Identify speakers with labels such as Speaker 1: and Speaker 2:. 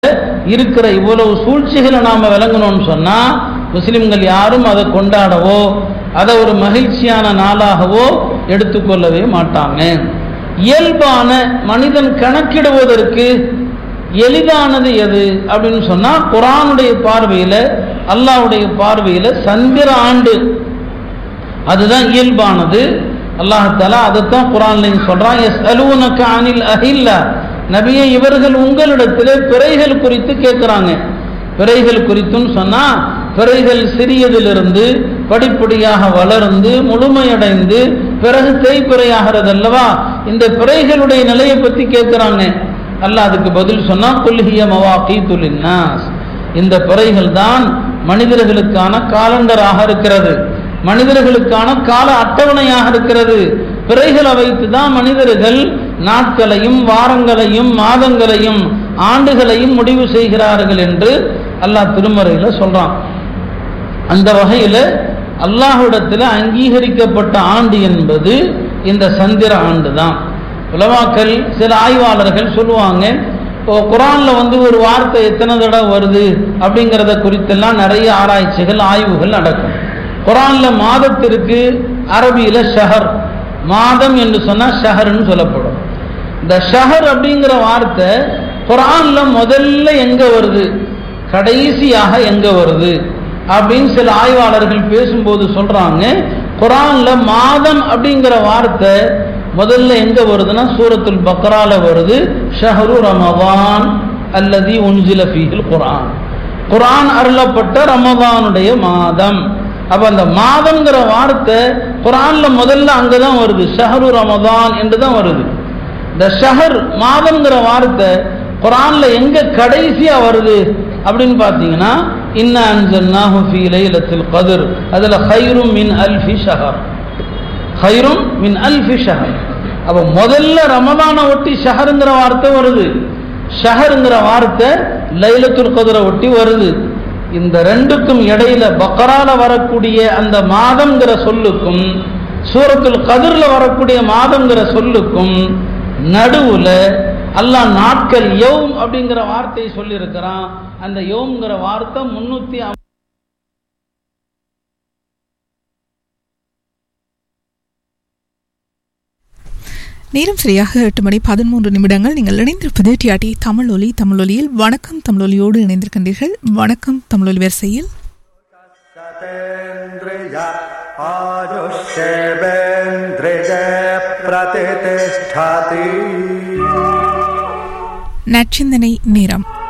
Speaker 1: இருக்கிற இவ்வளவு சூழ்ச்சிகளை நாம விளங்கணும்னு சொன்னா முஸ்லிம்கள் யாரும் அதை கொண்டாடவோ அதை ஒரு மகிழ்ச்சியான நாளாகவோ எடுத்துக்கொள்ளவே மாட்டாங்க இயல்பான மனிதன் கணக்கிடுவதற்கு எளிதானது எது அப்படின்னு சொன்னா குரானுடைய பார்வையில அல்லாஹ்வுடைய பார்வையில சந்திர ஆண்டு அதுதான் இயல்பானது அல்லாஹாலா அதைத்தான் குரான்லையும் சொல்றான் எஸ் அலுவனக்க அனில் அஹில்லா நபியை இவர்கள் உங்களிடத்திலே பிறைகள் குறித்து கேட்கிறாங்க பிறைகள் குறித்தும் சொன்னா பிறைகள் சிறியதிலிருந்து படிப்படியாக வளர்ந்து முழுமையடைந்து பிறகு தேய்பிறையாகிறது அல்லவா இந்த பிறைகளுடைய நிலையை பத்தி கேட்கிறாங்க அல்லாஹ் அதுக்கு பதில் சொன்னா குல்ஹிய மவாக்கி துலின்னாஸ் இந்த பிறைகள் தான் மனிதர்களுக்கான காலண்டராக இருக்கிறது மனிதர்களுக்கான கால அட்டவணையாக இருக்கிறது பிறைகளை வைத்து தான் மனிதர்கள் நாட்களையும் வாரங்களையும் மாதங்களையும் ஆண்டுகளையும் முடிவு செய்கிறார்கள் என்று அல்லாஹ் திருமறையில சொல்றான் அந்த வகையில அல்லாஹ்விடத்தில் அங்கீகரிக்கப்பட்ட ஆண்டு என்பது இந்த சந்திர ஆண்டு தான் உலமாக்கள் சில ஆய்வாளர்கள் சொல்லுவாங்க இப்போ குரான்ல வந்து ஒரு வார்த்தை எத்தனை தடவை வருது அப்படிங்கிறத குறித்தெல்லாம் நிறைய ஆராய்ச்சிகள் ஆய்வுகள் நடக்கும் குரான்ல மாதத்திற்கு அரபியில ஷஹர் மாதம் என்று சொன்னா ஷஹர்னு சொல்லப்படும் இந்த ஷஹர் அப்படிங்கிற வார்த்தை குரான்ல முதல்ல எங்க வருது கடைசியாக எங்க வருது அப்படின்னு சில ஆய்வாளர்கள் பேசும்போது சொல்றாங்க குரான்ல மாதம் அப்படிங்கிற வார்த்தை முதல்ல எங்க வருதுன்னா சூரத்துல் பக்ரால வருது ஷஹரு ரமவான் அல்லதி உன்சில ஃபீஹில் குரான் குரான் அருளப்பட்ட ரமவானுடைய மாதம் அப்ப அந்த மாதம்ங்கிற வார்த்தை குரான்ல முதல்ல அங்கதான் வருது ஷஹரு ரமதான் என்று தான் வருது இந்த ஷஹர் மாதம்ங்கிற வார்த்தை குரான்ல எங்க கடைசியா வருது அப்படின்னு பார்த்தீங்கன்னா இன்ன அன்சல்னாஹு ஃபீ லைலத்தில் கத்ர் அதுல ஹைரும் மின் அல்ஃபி ஷஹர் ஹைரும் மின் அல்ஃபி ஷஹர் அப்ப முதல்ல ரமதானை ஒட்டி ஷஹருங்கிற வார்த்தை வருது ஷஹருங்கிற வார்த்தை லைலத்துல் கதிரை ஒட்டி வருது இந்த ரெண்டுக்கும் இடையில பக்கரால வரக்கூடிய அந்த மாதம்ங்கிற சொல்லுக்கும் சூரத்துல் கதிர்ல வரக்கூடிய மாதம்ங்கிற சொல்லுக்கும் நடுவுல அல்லாஹ் நாட்கள் யௌம் அப்படிங்கிற வார்த்தையை சொல்லியிருக்கிறான் அந்த யௌம்ங்கிற வார்த்தை முன்னூத்தி
Speaker 2: நேரம் சரியாக எட்டு மணி பதிமூன்று நிமிடங்கள் நீங்கள் இணைந்திருப்பது டிஆர்டி தமிழ் ஒலி தமிழ் ஒலியில் வணக்கம் தமிழ் ஒலியோடு இணைந்திருக்கின்றீர்கள் வணக்கம் தமிழ் ஒலி வரிசையில்
Speaker 3: सतेन्द्रिय आयुष्येवेन्द्रिय प्रतिष्ठति
Speaker 2: நச்சிந்தனை நேரம்